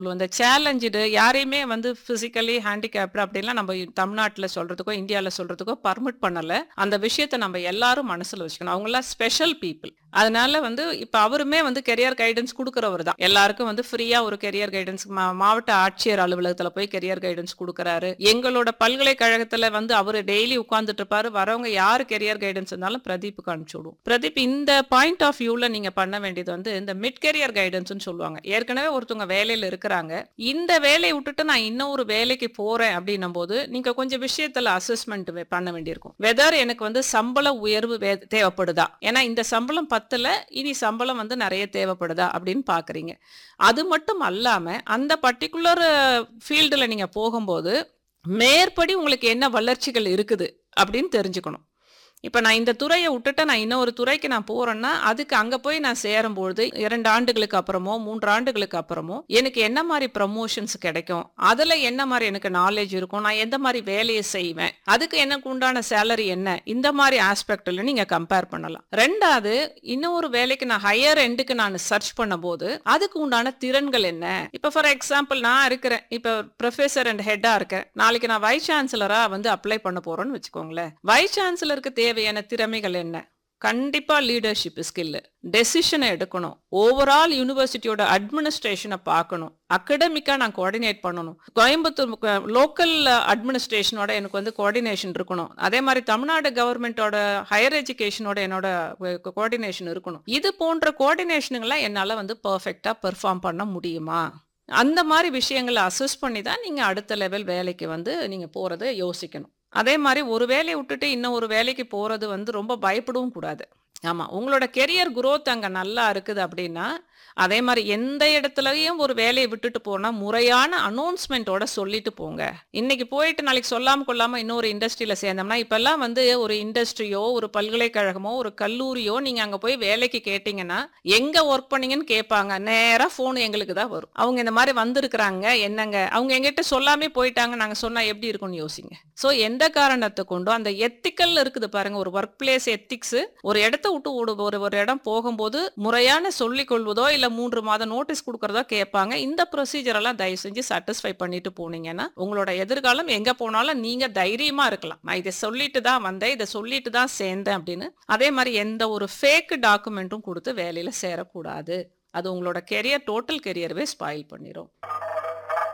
இந்த சேலஞ்சு யாரையுமே வந்து பிசிக்கலி ஹேண்டிகேப்டு அப்படின்லாம் நம்ம தமிழ்நாட்டுல சொல்றதுக்கோ இந்தியால சொல்றதுக்கோ பர்மிட் பண்ணல அந்த விஷயத்த நம்ம எல்லாரும் மனசுல வச்சுக்கணும் அவங்களாம் ஸ்பெஷல் பீப்புள் அதனால வந்து இப்ப அவருமே வந்து கெரியர் கைடன்ஸ் கொடுக்கறவர் தான் எல்லாருக்கும் வந்து ஃப்ரீயா ஒரு கெரியர் கைடன்ஸ் மாவட்ட ஆட்சியர் அலுவலகத்துல போய் கெரியர் கைடன்ஸ் கொடுக்கறாரு எங்களோட பல்கலைக்கழகத்துல வந்து அவர் டெய்லி உட்கார்ந்துட்டு இருப்பாரு வரவங்க யாரு கெரியர் கைடன்ஸ் இருந்தாலும் பிரதீப்புக்கு அனுப்பிச்சு விடுவோம் பிரதீப் இந்த பாயிண்ட் ஆஃப் வியூல நீங்க பண்ண வேண்டியது வந்து இந்த மிட் கெரியர் கைடன்ஸ்னு சொல்லுவாங்க ஏற்கனவே ஒருத்தவங்க வேலையில இருக்கிறாங்க இந்த வேலையை விட்டுட்டு நான் இன்னொரு வேலைக்கு போறேன் அப்படின்னும் போது நீங்க கொஞ்சம் விஷயத்துல அசஸ்மெண்ட் பண்ண வேண்டியிருக்கும் வெதர் எனக்கு வந்து சம்பள உயர்வு வே- தேவைப்படுதா ஏன்னா இந்த சம்பளம் பத்துல இனி சம்பளம் வந்து நிறைய தேவைப்படுதா அப்படின்னு பாக்குறீங்க அது மட்டும் அல்லாம அந்த பர்டிகுலர் ஃபீல்டுல நீங்க போகும்போது மேற்படி உங்களுக்கு என்ன வளர்ச்சிகள் இருக்குது அப்படின்னு தெரிஞ்சுக்கணும் இப்போ நான் இந்த துறையை விட்டுட்டு நான் இன்னொரு துறைக்கு நான் போறேன்னா அதுக்கு அங்க போய் நான் சேரும்பொழுது இரண்டு ஆண்டுகளுக்கு அப்புறமோ மூன்று ஆண்டுகளுக்கு அப்புறமோ எனக்கு என்ன மாதிரி ப்ரமோஷன்ஸ் கிடைக்கும் அதுல என்ன மாதிரி எனக்கு நாலேஜ் இருக்கும் நான் எந்த மாதிரி வேலையை செய்வேன் அதுக்கு எனக்கு உண்டான சேலரி என்ன இந்த மாதிரி ஆஸ்பெக்ட்ல நீங்க கம்பேர் பண்ணலாம் ரெண்டாவது இன்னொரு வேலைக்கு நான் ஹையர் எண்டுக்கு நான் சர்ச் பண்ணும்போது அதுக்கு உண்டான திறன்கள் என்ன இப்போ ஃபார் எக்ஸாம்பிள் நான் இருக்கிறேன் இப்போ ப்ரொஃபஸர் அண்ட் ஹெட்டா இருக்கேன் நாளைக்கு நான் வைஸ் சான்சலரா வந்து அப்ளை பண்ண போறேன்னு வச்சுக்கோங்களேன் வைஸ் சான்சலருக்கு தேவையான திறமைகள் என்ன கண்டிப்பா லீடர்ஷிப் ஸ்கில் டெசிஷனை எடுக்கணும் ஓவரால் யூனிவர்சிட்டியோட அட்மினிஸ்ட்ரேஷனை பார்க்கணும் அகடமிக்கா நான் கோஆர்டினேட் பண்ணணும் கோயம்புத்தூர் லோக்கல் அட்மினிஸ்ட்ரேஷனோட எனக்கு வந்து கோஆர்டினேஷன் இருக்கணும் அதே மாதிரி தமிழ்நாடு கவர்மெண்டோட ஹையர் எஜுகேஷனோட என்னோட கோஆர்டினேஷன் இருக்கணும் இது போன்ற கோஆர்டினேஷனுங்களாம் என்னால வந்து பர்ஃபெக்டா பெர்ஃபார்ம் பண்ண முடியுமா அந்த மாதிரி விஷயங்களை அசஸ் பண்ணி தான் நீங்க அடுத்த லெவல் வேலைக்கு வந்து நீங்க போறதை யோசிக்கணும் அதே மாதிரி ஒரு வேலையை விட்டுட்டு இன்னும் ஒரு வேலைக்கு போறது வந்து ரொம்ப பயப்படவும் கூடாது ஆமா உங்களோட கெரியர் growth அங்க நல்லா இருக்குது அப்படின்னா அதே மாதிரி எந்த இடத்துலயும் ஒரு வேலையை விட்டுட்டு போனா முறையான அனௌன்ஸ்மெண்ட்டோட சொல்லிட்டு போங்க இன்னைக்கு போயிட்டு நாளைக்கு சொல்லாம கொள்ளாம இன்னொரு இண்டஸ்ட்ரியில சேர்ந்தோம்னா இப்பெல்லாம் வந்து ஒரு இண்டஸ்ட்ரியோ ஒரு பல்கலைக்கழகமோ ஒரு கல்லூரியோ நீங்க அங்க போய் வேலைக்கு கேட்டீங்கன்னா எங்க ஒர்க் பண்ணீங்கன்னு கேட்பாங்க நேரா போன் எங்களுக்கு தான் வரும் அவங்க இந்த மாதிரி வந்திருக்கிறாங்க என்னங்க அவங்க எங்கிட்ட சொல்லாமே போயிட்டாங்க நாங்க சொன்னா எப்படி இருக்கும்னு யோசிங்க சோ எந்த காரணத்தை கொண்டும் அந்த எத்திக்கல் இருக்குது பாருங்க ஒரு ஒர்க் பிளேஸ் எத்திக்ஸ் ஒரு இடத்த விட்டு ஒரு ஒரு ஒரு இடம் போகும்போது முறையான சொல்லிக் கொள்வதோ இல்ல மூன்று மாதம் நோட்டீஸ் கொடுக்கறதோ கேட்பாங்க இந்த ப்ரொசீஜர் எல்லாம் தயவு செஞ்சு சாட்டிஸ்ஃபை பண்ணிட்டு போனீங்கன்னா உங்களோட எதிர்காலம் எங்க போனாலும் நீங்க தைரியமா இருக்கலாம் நான் இதை சொல்லிட்டு தான் வந்தேன் இதை சொல்லிட்டு தான் சேர்ந்தேன் அப்படின்னு அதே மாதிரி எந்த ஒரு ஃபேக் டாக்குமெண்ட்டும் கொடுத்து வேலையில சேரக்கூடாது அது உங்களோட கெரியர் டோட்டல் கெரியர்வே ஸ்பாயில் பண்ணிரும்